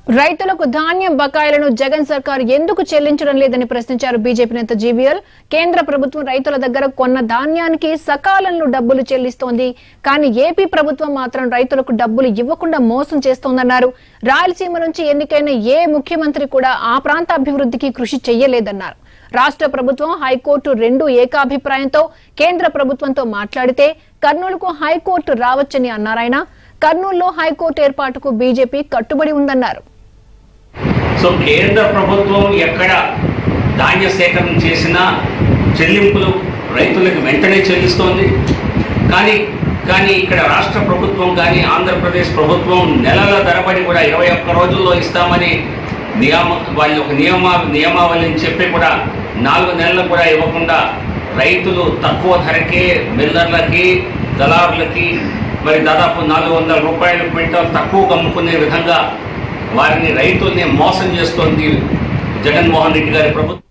రైతులకు ధాన్యం బకాయిలను జగన్ సర్కార్ ఎందుకు చెల్లించడం లేదని ప్రశ్నించారు బీజేపీ నేత జీవీఎల్ కేంద్ర ప్రభుత్వం రైతుల దగ్గర కొన్న ధాన్యానికి సకాలంలో డబ్బులు చెల్లిస్తోంది కానీ ఏపీ ప్రభుత్వం మాత్రం రైతులకు డబ్బులు ఇవ్వకుండా మోసం చేస్తోందన్నారు రాయలసీమ నుంచి ఎన్నికైన ఏ ముఖ్యమంత్రి కూడా ఆ ప్రాంత అభివృద్ధికి కృషి చెయ్యలేదన్నారు రాష్ట్ర ప్రభుత్వం హైకోర్టు రెండు ఏకాభిప్రాయంతో కేంద్ర ప్రభుత్వంతో మాట్లాడితే కర్నూలుకు హైకోర్టు రావచ్చని అన్నారాయన కర్నూలులో హైకోర్టు ఏర్పాటుకు బీజేపీ కట్టుబడి ఉందన్నారు సో కేంద్ర ప్రభుత్వం ఎక్కడ ధాన్య సేకరణ చేసినా చెల్లింపులు రైతులకు వెంటనే చెల్లిస్తోంది కానీ కానీ ఇక్కడ రాష్ట్ర ప్రభుత్వం కానీ ఆంధ్రప్రదేశ్ ప్రభుత్వం నెలల తరబడి కూడా ఇరవై ఒక్క రోజుల్లో ఇస్తామని నియమ వాళ్ళు ఒక నియమ నియమావళిని చెప్పి కూడా నాలుగు నెలలు కూడా ఇవ్వకుండా రైతులు తక్కువ ధరకే మిల్లర్లకి దళారులకి మరి దాదాపు నాలుగు వందల రూపాయల క్వింటాల్ తక్కువ అమ్ముకునే విధంగా వారిని రైతుల్ని మోసం చేస్తోంది జగన్మోహన్ రెడ్డి గారి ప్రభుత్వం